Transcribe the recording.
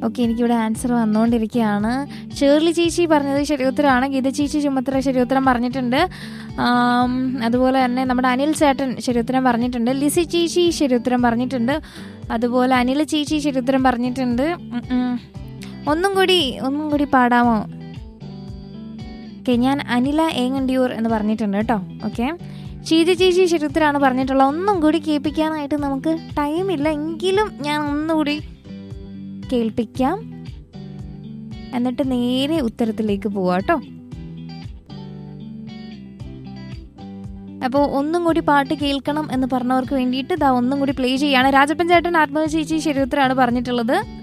Okay എനിക്കിവിടെ answer വന്നുകൊണ്ടിരിക്കുകയാണ് ഷേർലി ചേച്ചി പറഞ്ഞത് ശരിയുത്തരമാണ് ഗീത ചേച്ചി ചുമത്തറ ശരിയുത്തരം പറഞ്ഞിട്ടുണ്ട് ആം, അതുപോലെ തന്നെ നമ്മുടെ അനിൽ ചേട്ടൻ ശരിയുത്തരം പറഞ്ഞിട്ടുണ്ട് ലിസി ചേച്ചി ശരിയുത്തരം പറഞ്ഞിട്ടുണ്ട് അതുപോലെ അനിൽ ചേച്ചി ശരിയുത്തരം പറഞ്ഞിട്ടുണ്ട് ഉം, ഉം. ഒന്നും കൂടി ഒന്നും കൂടി പാടാമോ ഓക്കെ ഞാൻ അനില ഏങ്ങണ്ടിയൂർ എന്ന് പറഞ്ഞിട്ടുണ്ട് കേട്ടോ ഓക്കെ ഷീജ ചേച്ചി ശരിയുത്തരാണ് പറഞ്ഞിട്ടുള്ളത് ഒന്നും കൂടി കേൾപ്പിക്കാനായിട്ട് നമുക്ക് ടൈമില്ല എങ്കിലും ഞാൻ ഒന്നുകൂടി കേൾപ്പിക്കാം എന്നിട്ട് നേരെ ഉത്തരത്തിലേക്ക് പോവാം കേട്ടോ അപ്പോൾ ഒന്നും കൂടി പാട്ട് കേൾക്കണം എന്ന് പറഞ്ഞവർക്ക് വേണ്ടിയിട്ട് ഇതാ ഒന്നും കൂടി പ്ലേ ചെയ്യാണ് രാജപ്പൻ ചേട്ടൻ ആത്മഹ ചേച്ചി ശരിയുത്തരാണ് പറഞ്ഞിട്ടുള്ളത്